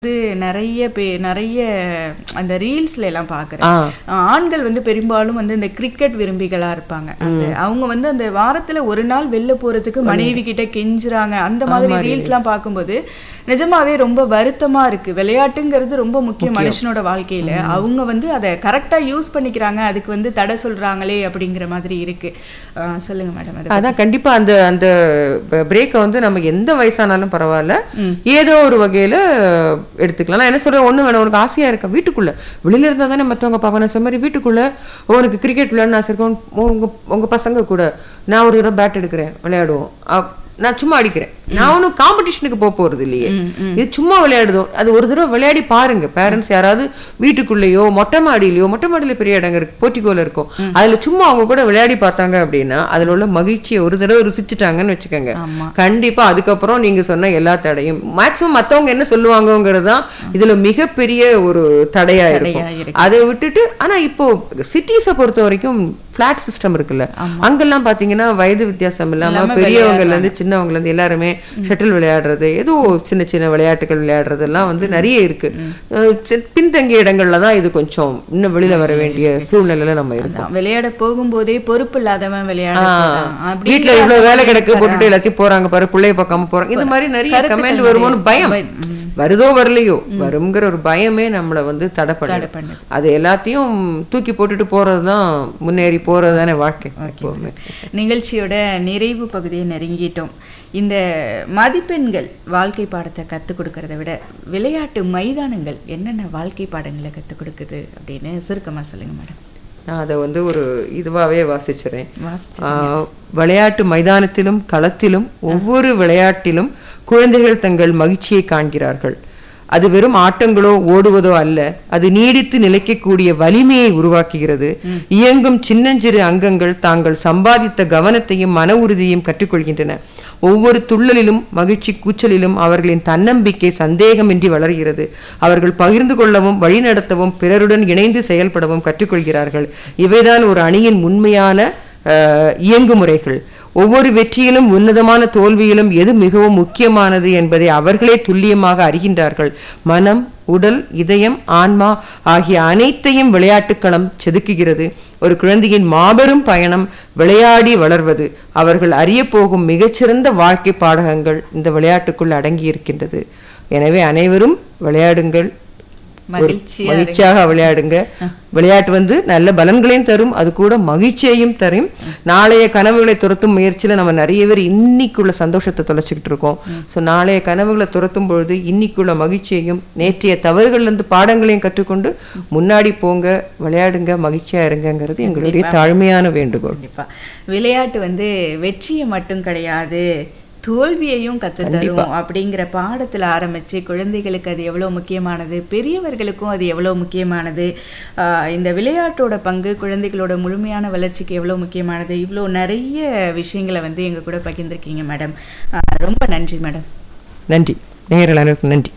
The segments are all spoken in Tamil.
வந்து நிறைய பே நிறைய அந்த ரீல்ஸ்ல எல்லாம் பார்க்குறேன் ஆ ஆண்கள் வந்து பெரும்பாலும் வந்து இந்த கிரிக்கெட் விரும்பிகளா இருப்பாங்க அந்த அவங்க வந்து அந்த வாரத்துல ஒரு நாள் வெளில போறதுக்கு மனைவி கிட்ட கெஞ்சுறாங்க அந்த மாதிரி ரீல்ஸ்லாம் பார்க்கும்போது நிஜமாவே ரொம்ப வருத்தமா இருக்கு விளையாட்டுங்கிறது ரொம்ப முக்கியம் மனுஷனோட வாழ்க்கையில அவங்க வந்து அதை கரெக்டா யூஸ் பண்ணிக்கிறாங்க அதுக்கு வந்து தடை சொல்றாங்களே அப்படிங்கிற மாதிரி இருக்கு ஆ, சொல்லுங்க மேடம் அது அதான் கண்டிப்பா அந்த அந்த பிரேக்கை வந்து நம்ம எந்த வயசானாலும் பரவாயில்ல ஏதோ ஒரு வகையில எடுத்துக்கலாம் நான் என்ன சொல்றேன் ஒண்ணு வேணும் உனக்கு ஆசையா இருக்கா வீட்டுக்குள்ள வெளியில இருந்தா தானே மத்தவங்க பாப்பா நான் சொன்ன மாதிரி வீட்டுக்குள்ள உனக்கு கிரிக்கெட் விளையாட ஆசை இருக்கும் உங்க உங்க பசங்க கூட நான் ஒரு தடவை பேட் எடுக்கிறேன் விளையாடுவோம் அப்- நான் சும்மா அடிக்கிறேன் நான் ஒன்றும் காம்படிஷனுக்கு போக போறது இல்லையே இது சும்மா விளையாடுதோம் அது ஒரு தடவை விளையாடி பாருங்க பேரண்ட்ஸ் யாராவது வீட்டுக்குள்ளேயோ மொட்டை மாடியிலயோ மொட்டை மாடியில பெரிய இடங்க இருக்கு போர்ட்டிகோல இருக்கும் அதுல சும்மா அவங்க கூட விளையாடி பார்த்தாங்க அப்படின்னா அதுல உள்ள மகிழ்ச்சியை ஒரு தடவை ருசிச்சுட்டாங்கன்னு வச்சுக்கோங்க ஆமா. கண்டிப்பா அதுக்கப்புறம் நீங்க சொன்ன எல்லா தடையும் மேக்சிமம் மத்தவங்க என்ன சொல்லுவாங்கங்கிறது தான் இதுல மிகப்பெரிய ஒரு தடையா தடையா இருக்கும் இருக்கு. அதை விட்டுட்டு ஆனா இப்போ சிட்டிஸை பொறுத்த வரைக்கும் பிளாட் சிஸ்டம் இருக்குல்ல அங்கெல்லாம் பாத்தீங்கன்னா வயது வித்தியாசம் இல்லாம இல்லாம பெரியவங்கல இருந்து சின்னவங்கல இருந்து எல்லாருமே ஷட்டில் விளையாடுறது ஏதோ சின்ன சின்ன விளையாட்டுகள் விளையாடுறதெல்லாம் வந்து நிறைய இருக்கு அஹ் சி- பின்தங்கிய இடங்கள்ல தான் இது கொஞ்சம் இன்னும் வெளியில வர வேண்டிய சூழ்நிலையில நம்ம இருக்கோம் அதான், விளையாட போகும்போதே பொறுப்பு இல்லாதவன் விளையாட போறான். அப்படிங்கிற வீட்டுல இவ்வளவு வேலை கிடக்கு அந்த போட்டுட்டு எல்லாத்தையும் போறாங்க பாரு பிள்ளைய பார்க்காம போறாங்க இது மாதிரி நிறைய கருத்துக்கள் கமெண்ட் நிறைய வருமோன்னு பயம் பயம். ம். வருதோ வரலையோ வருங்கிற ஒரு பயமே நம்மள வந்து தடை தடை பண்ணுது பண்ணுது. அது எல்லாத்தையும் தூக்கி போட்டுட்டு போறதுதான் முன்னேறி போறது தானே வாழ்க்கை எப்பவுமே நிகழ்ச்சியோட நிறைவு பகுதியை நெருங்கிட்டோம் இந்த மதிப்பெண்கள் வாழ்க்கை பாடத்தை கற்றுக் கொடுக்கறத விட விளையாட்டு மைதானங்கள் என்னென்ன வாழ்க்கை பாடங்களை கற்றுக் கொடுக்குது அப்படின்னு சுருக்கமா சொல்லுங்க மேடம் நான் அதை வந்து ஒரு இதுவாவே வாசிச்சுறேன் வாசிச்சு ஆஹ், விளையாட்டு மைதானத்திலும் களத்திலும் ஒவ்வொரு விளையாட்டிலும் குழந்தைகள் தங்கள் மகிழ்ச்சியை காண்கிறார்கள் அது வெறும் ஆட்டங்களோ ஓடுவதோ அல்ல அது நீடித்து நிலைக்கக்கூடிய வலிமையை உருவாக்குகிறது இயங்கும் சின்னஞ்சிறு அங்கங்கள் தாங்கள் சம்பாதித்த கவனத்தையும் மன உறுதியையும் கற்றுக்கொள்கின்றன ஒவ்வொரு துள்ளலிலும் மகிழ்ச்சி கூச்சலிலும் அவர்களின் தன்னம்பிக்கை சந்தேகமின்றி வளர்கிறது அவர்கள் பகிர்ந்து கொள்ளவும் வழிநடத்தவும் பிறருடன் இணைந்து செயல்படவும் கற்றுக்கொள்கிறார்கள் இவைதான் ஒரு அணியின் உண்மையான அஹ், இயங்குமுறைகள் ஒவ்வொரு வெற்றியிலும் உன்னதமான தோல்வியிலும் எது மிகவும் முக்கியமானது என்பதை அவர்களே துல்லியமாக அறிகின்றார்கள் மனம் உடல் இதயம் ஆன்மா ஆகிய அனைத்தையும் விளையாட்டுக்களம் செதுக்குகிறது ஒரு குழந்தையின் மாபெரும் பயணம் விளையாடி வளர்வது அவர்கள் அறியப் போகும் மிகச்சிறந்த வாழ்க்கை பாடகங்கள் இந்த விளையாட்டுக்குள் அடங்கி இருக்கின்றது எனவே அனைவரும் விளையாடுங்கள் ஒரு மகிழ்ச்சியா மகிழ்ச்சியாக விளையாடுங்க விளையாட்டு வந்து நல்ல பலன்களையும் தரும் அது கூட மகிழ்ச்சியையும் தரும் நாளைய கனவுகளை துரத்தும் முயற்சியில நம்ம நிறைய பேர் இன்னைக்குள்ள சந்தோஷத்தை தொலைச்சிக்கிட்டு இருக்கோம் ஸோ நாளைய கனவுகளை துரத்தும் பொழுது இன்னைக்குள்ள மகிழ்ச்சியையும் நேற்றைய தவறுகள்ல இருந்து பாடங்களையும் கற்றுக்கொண்டு முன்னாடி போங்க விளையாடுங்க மகிழ்ச்சியா இருங்கங்கிறது எங்களுடைய தாழ்மையான வேண்டுகோள் கண்டிப்பா விளையாட்டு வந்து வெற்றியை மட்டும் கிடையாது தோல்வியையும் கற்றுத்தரும் அப்படிங்கிற பாடத்துல ஆரம்பிச்சு குழந்தைகளுக்கு அது எவ்வளவு முக்கியமானது பெரியவர்களுக்கும் அது எவ்வளவு முக்கியமானது ஆஹ் இந்த விளையாட்டோட பங்கு குழந்தைகளோட முழுமையான வளர்ச்சிக்கு எவ்வளவு முக்கியமானது இவ்வளோ நிறைய விஷயங்களை வந்து எங்க கூட பகிர்ந்திருக்கீங்க மேடம் ஆஹ் ரொம்ப நன்றி மேடம் நன்றி நேயர்கள் அனைவருக்கும் நன்றி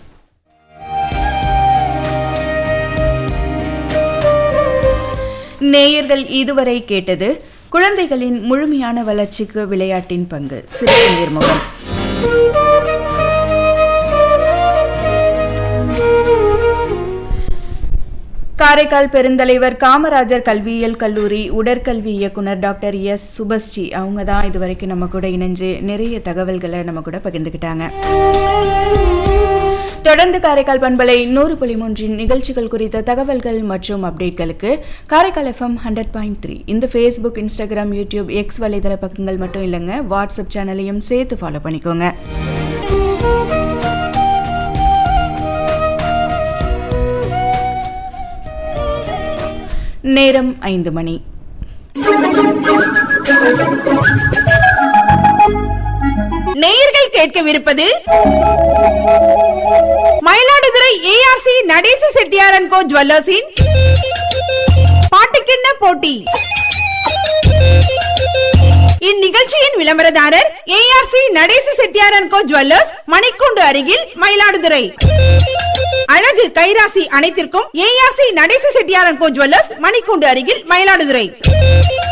நேயர்கள் இதுவரை கேட்டது குழந்தைகளின் முழுமையான வளர்ச்சிக்கு விளையாட்டின் பங்கு சிறப்பு நேர்முகம் காரைக்கால் பெருந்தலைவர் காமராஜர் கல்வியியல் கல்லூரி உடற்கல்வி இயக்குனர் டாக்டர் எஸ் சுபஸ்ரீ அவங்க தான் இது வரைக்கும் நம்ம கூட இணைஞ்சு நிறைய தகவல்களை நம்ம கூட பகிர்ந்துக்கிட்டாங்க தொடர்ந்து காரைக்கால் பண்பலை நூறு புள்ளி மூன்றின் நிகழ்ச்சிகள் குறித்த தகவல்கள் மற்றும் அப்டேட்களுக்கு Karaikal FM hundred point three இந்த ஃபேஸ்புக் இன்ஸ்டாகிராம் யூடியூப் எக்ஸ் வலைதள பக்கங்கள் மட்டும் இல்லைங்க வாட்ஸ்அப் சேனலையும் சேர்த்து ஃபாலோ பண்ணிக்கோங்க நேரம் ஐந்து மணி நேயர்கள் கேட்கவிருப்பது மயிலாடுதுறை ஏஆர்சி நடேச செட்டியாரன் கோ ஜுவல்லர்ஸின் பாட்டுக்கென்ன போட்டி இந்நிகழ்ச்சியின் விளம்பரதாரர் ஏஆர்சி நடேச செட்டியாரன் கோ ஜுவல்லர்ஸ் மணிக்கூண்டு அருகில் மயிலாடுதுறை அழகு கைராசி அனைத்திற்கும் ஏஆர்சி நடேச செட்டியாரன் கோ ஜுவல்லர்ஸ் மணிக்கூண்டு அருகில் மயிலாடுதுறை